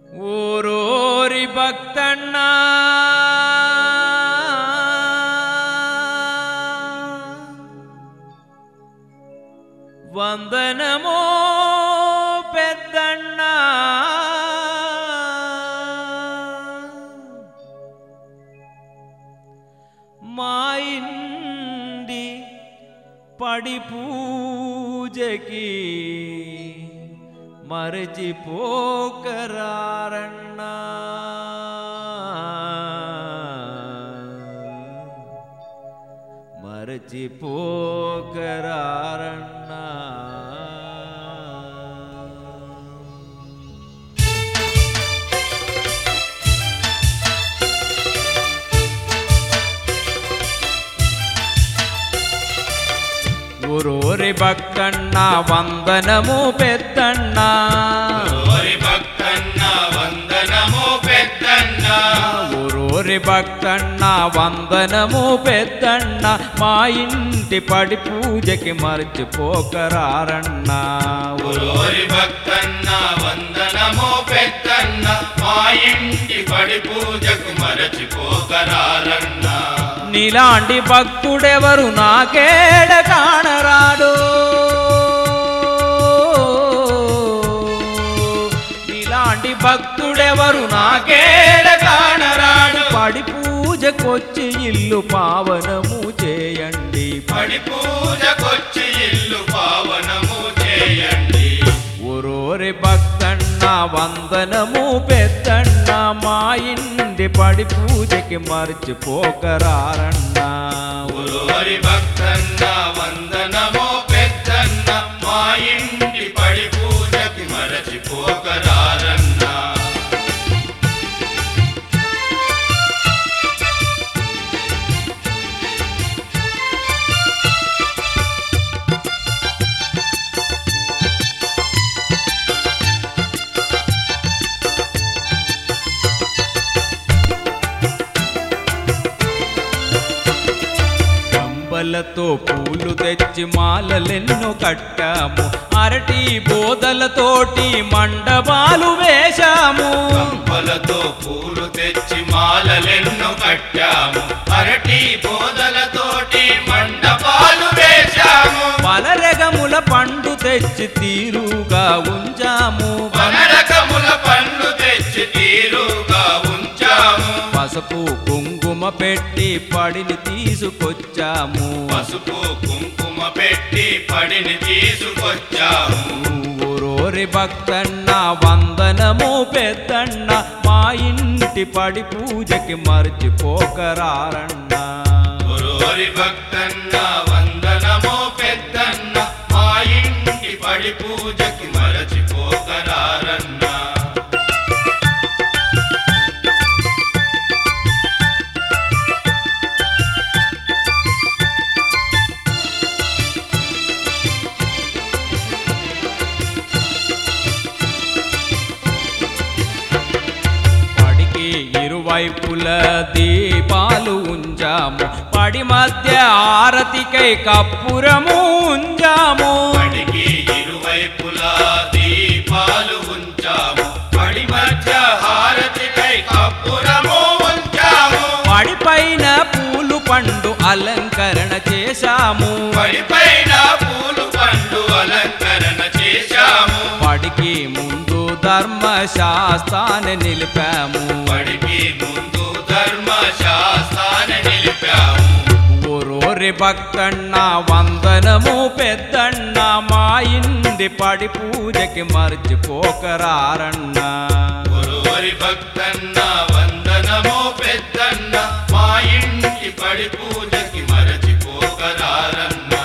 ఊరూరి భక్తన్నా వందనమో పెద్దన్నా మా ఇండి పడి పూజకి మరచిపోకరారన్నా మరచిపోకరారన్నా ఊరూరి భక్తన్న వందనము పెద్దన్న ఓరి భక్తన్న వందనము పెద్దన్న ఊరూరి భక్తన్న వందనము పెద్దన్న మా ఇంటి పడి పూజకి మర్చిపోకరారన్న ఓరి భక్తన్న వందనము పెద్దన్న మా ఇంటి పడి పూజకు మరచిపోకరారన్న నీలాంటి భక్తుడెవరు నాకేడ కానరాడు నీలాంటి భక్తుడెవరు నాకేడ కానరాడు పడి పూజకొచ్చి ఇల్లు పావనము చేయండి పడి పూజకొచ్చి ఇల్లు పావనము చేయండి ఊరోరి భక్తన్న వందనము పెద్దన్న మా ఇంటి పడి పూజకి మర్చిపోకరారన్నా ఓరి భక్తన్న వందనము పెద్దన్న మా ఇంటి పడి పూజకి మరచిపోకరారన్న కంబలతో పూలు తెచ్చి మాలలెన్నో కట్టాము అరటి బోదలతోటి మండపాలు వేశాము కంపలతో పూలు తెచ్చి మాలలెన్నో కట్టాము అరటి బోదలతోటి మండపాలు వేశాము పలరగముల పండు తెచ్చి తీరుగా ఉంచాము వనరకముల పండ్లు తెచ్చి తీరుగా ఉంచాము పసుపు కుంకుమ పెట్టి పడిని తీసుకొచ్చాము పసుపు కుంకుమ పెట్టి పడిని తీసుకొచ్చాము ఊరోరి భక్తన్న వందనము పెద్దన్న మా ఇంటి పడి పూజకి మర్చిపోకరారన్నా గురోరి భక్తన్న వందనమో పెద్దన్న మా ఇంటి పడి పూజకి మరచిపోకరారన్నా పడికి ఇరువైపుల దీపాలు ఉంచాము పడి మధ్య ఆరతికై కప్పురము ఉంచాము పడికి ఇరువైపులా దీపాలు ఉంచాము పడి మధ్య హారతికై కప్పురము ఉంచాము పడిపైన పూలు పండు అలంకరణ చేశాము పడిపైన పూలు పండు అలంకరణ చేశాము పడికి ముందు ధర్మశాస్త్రాన్ని నిలిపాము పడికి ముందు ధర్మ శాస్త్రాన్ని నిలిపాము ఊరోరి భక్తన్న వందనము పెద్దన్న మా ఇంటి పడి పూజకి మర్చిపోకరారన్నా గురువరి భక్తన్న వందనమో పెద్దన్న మా ఇంటి పడి పూజకి మరచిపోకరారన్నా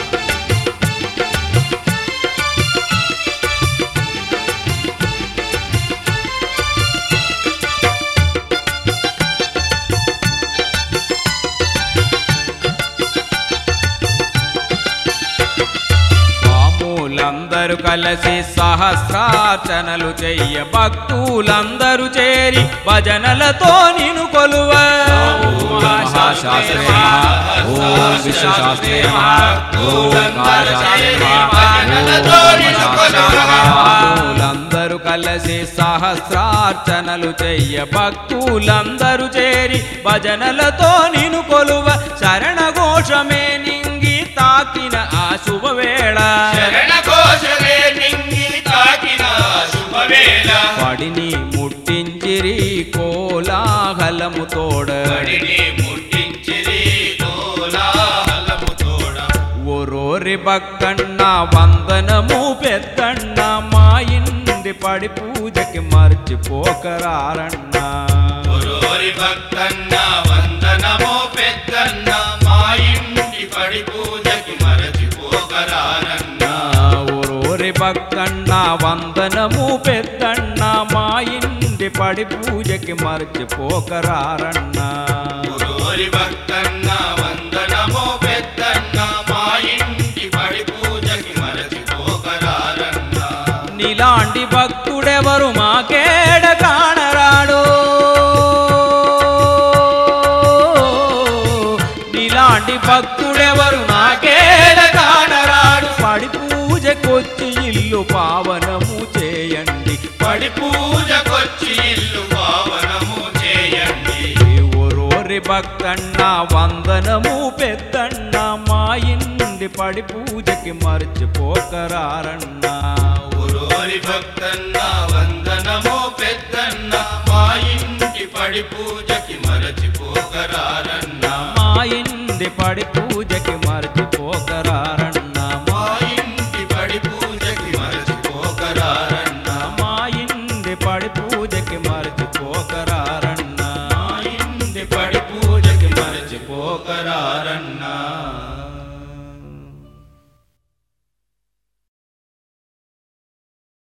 స్వాములందరూ కలిసి సహస్రార్చనలు చెయ్య భక్తులందరూ చేరి భజనలతో నిను కొలువ మహాశాస్త్రే నమః. ఓం విశ్వశాస్త్రే నమః. ఓం కాళశాస్త్రే నమః. ఓం బ్రహ్మశాస్త్రే నమః. భక్తులందరూ కలిసి కలసి సహస్రార్చనలు చెయ్య భక్తులందరూ చేరి భజనలతో నిను కొలువ శరణ ఘోషమే నింగి తాకిన ఆ శుభవేళ శరణ ఘోషమే నింగి తాకిన శుభవేళ పడిని ముట్టించిరి కోలాహలము తోడ పడిని ముట్టించిరి కోలాహలము తోడ ఓరోరి బక్కన్న వందనము పెద్దన్న మా ఇంటి పడి పూజకి మర్చిపోకరారన్నా గురోరి భక్తన్న వందనమో పెద్దన్న మా ఇంటి పడి పూజకి మరచిపోకరానన్న ఓరోరి భక్తన్న వందనము పెద్దన్న మా ఇంటి పడి పూజకి మర్చిపోకరారన్నా గురోరి భక్తన్న వందనమో పెద్దన్న మా ఇంటి పడి పూజకి మరచిపోకరారన్న నీలాంటి భక్తుడెవరు మాకేడ కానరాడు నీలాంటి భక్తుడెవరు నాకేడ కానరాడు పడి పూజకొచ్చి ఇల్లు పావనము చేయండి పడి పూజకొచ్చి ఇల్లు పావనము చేయండి ఓరోరి భక్తన్న వందనము పెద్దన్న మా ఇంటి పడి పూజకి మర్చిపోకరారన్నా గురోరి భక్తన్న వందనమో పెద్దన్న మా ఇంటి పడి పూజకి మరచిపోకరారన్న మా ఇంటి పడి పూజకి మర్చిపో